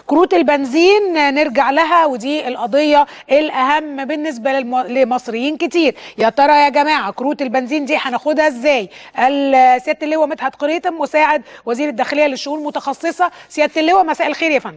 كروت البنزين نرجع لها ودي القضيه الاهم بالنسبه للم... لمصريين كتير يا ترى يا جماعه كروت البنزين دي هناخدها ازاي ال- سياده اللواء مدحت قريتم مساعد وزير الداخليه للشؤون المتخصصه سياده اللواء مساء الخير يا فندم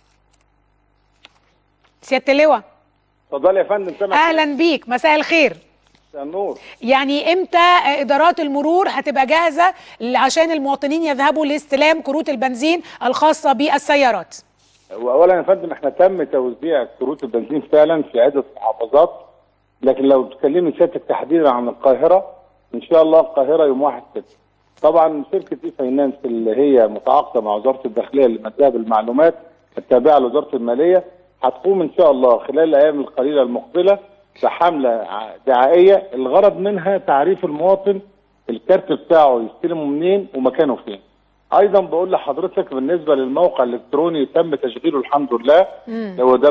سياده اللواء اتفضل يا فندم سامع اهلا بيك مساء الخير مساء النور يعني امتى ادارات المرور هتبقى جاهزه عشان المواطنين يذهبوا لاستلام كروت البنزين الخاصه بالسيارات واولا يا فندم احنا تم توزيع كروت البنزين فعلا في عده محافظات لكن لو تكلمي سيادتك تحديدا عن القاهره ان شاء الله القاهره يوم 1 6 طبعا شركه اي فاينانس اللي هي متعاقده مع وزاره الداخليه لمذهب المعلومات التابعه لوزاره الماليه هتقوم ان شاء الله خلال الايام القليله المقبله بحمله ع- دعائيه الغرض منها تعريف المواطن الكارت بتاعه يستلمه منين ومكانه فين. ايضا بقول لحضرتك بالنسبه للموقع الالكتروني تم تشغيله الحمد لله اللي هو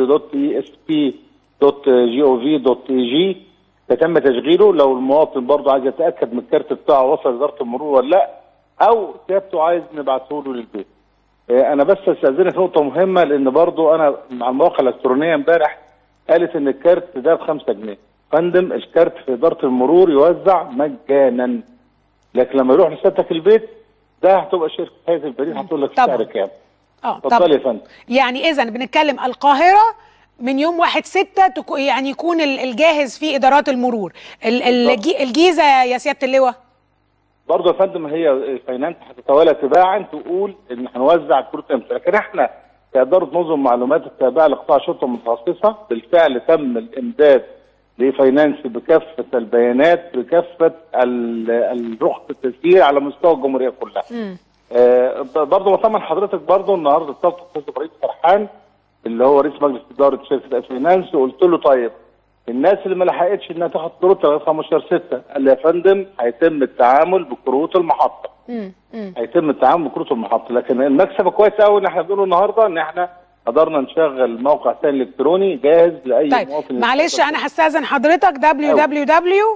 www.esp.gov.eg ده تم تشغيله لو المواطن برضه عايز يتاكد من الكارت بتاعه وصل اداره المرور ولا لا او سيادته عايز نبعته له للبيت. آه، انا بس استاذنك نقطه مهمه لان برضه انا مع المواقع الالكترونيه امبارح قالت ان الكارت ده ب 5 جنيه. فندم الكارت في اداره المرور يوزع مجانا لكن لما يروح لسيادتك البيت ده هتبقى شركه هيئه البريد هتقول لك طبعا. السعر كام اه اتفضل يا فندم يعني اذا بنتكلم القاهره من يوم واحد ستة تكو يعني يكون ال- الجاهز في إدارات المرور ال- الجي- الجيزة يا سيادة اللواء برضه يا فندم هي فاينانس هتتوالى تباعا تقول ان هنوزع كروت امتى لكن احنا كاداره نظم معلومات التابعه لقطاع الشرطه المتخصصه بالفعل تم الامداد لفاينانس بكافه البيانات بكافه ال- الرخص التسجيل على مستوى الجمهوريه كلها. آه برضه بطمن حضرتك برضه النهارده اتصلت بالاستاذ ابراهيم فرحان اللي هو رئيس مجلس اداره شركه فاينانس وقلت له طيب الناس اللي ما لحقتش انها تاخد كروت لغايه 15 6 قال لي يا فندم هيتم التعامل بكروت المحطه. هيتم التعامل بكروت المحطه لكن المكسب كويس قوي ان احنا بنقوله النهارده ان احنا قدرنا نشغل موقع ثاني الكتروني جاهز لاي طيب مواطن معلش يستخدم. أنا هستأذن حضرتك www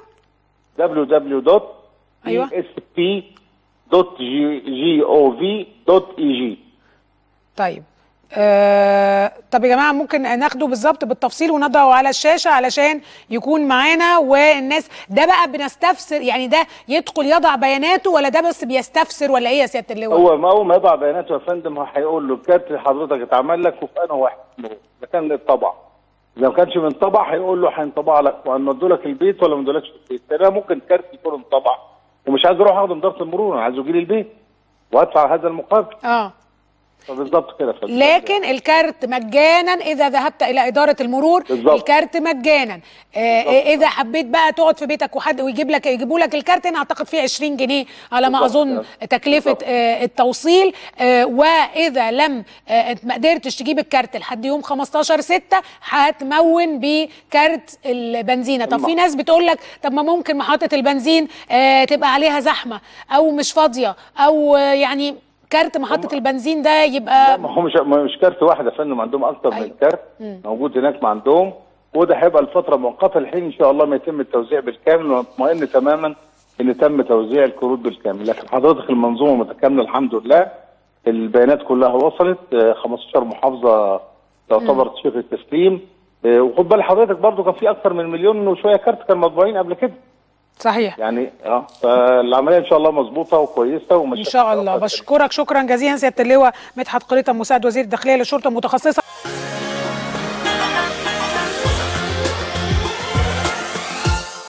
أيوة. www.esp.gov.eg طيب آه طب يا جماعه ممكن ناخده بالظبط بالتفصيل ونضعه على الشاشه علشان يكون معانا والناس ده بقى بنستفسر يعني ده يدخل يضع بياناته ولا ده بس بيستفسر ولا ايه يا سياده اللواء؟ هو ما اول ما يضع بياناته يا فندم هو هيقول له الكارت اللي حضرتك اتعمل لك وفي انه واحد اذا كان الطبع اذا ما كانش منطبع هيقول له هينطبع لك وهنودوا لك البيت ولا ما ندولكش البيت لان أنا ممكن كارت يكون انطبع ومش عايز اروح اخده من اداره المرور انا عايزه يجي لي البيت وادفع هذا المقابل اه فبالظبط كده يا فندم. لكن الكارت مجانا اذا ذهبت الى اداره المرور بالظبط. الكارت مجانا آه اذا حبيت بقى تقعد في بيتك وحد ويجيب لك يجيبوا لك الكارت انا اعتقد فيه 20 جنيه على ما بالظبط. اظن تكلفه بالظبط. آه التوصيل آه واذا لم آه ما قدرتش تجيب الكارت لحد يوم 15 6 هتمون بكارت البنزينه طب في الم- ناس بتقول لك طب ما ممكن محطه البنزين آه تبقى عليها زحمه او مش فاضيه او آه يعني كارت محطه البنزين ده لا يبقى ما هو مش ما مش كارت واحد يا فندم عندهم اكتر أيوة. من كارت موجود هناك ما عندهم وده هيبقى لفتره مؤقته الحين ان شاء الله ما يتم التوزيع بالكامل ونطمئن تماما ان تم توزيع الكروت بالكامل لكن حضرتك المنظومه متكامله الحمد لله البيانات كلها وصلت آه، 15 محافظه تعتبر شبه التسليم آه، وخد بال حضرتك برضو كان في اكثر من مليون وشويه كارت كانوا مطبوعين قبل كده صحيح يعني اه فالعمليه ان شاء الله مظبوطه وكويسه ومش ان شاء الله بشكرك شكرا جزيلا سياده اللواء مدحت قريطه مساعد وزير الداخليه للشرطه المتخصصه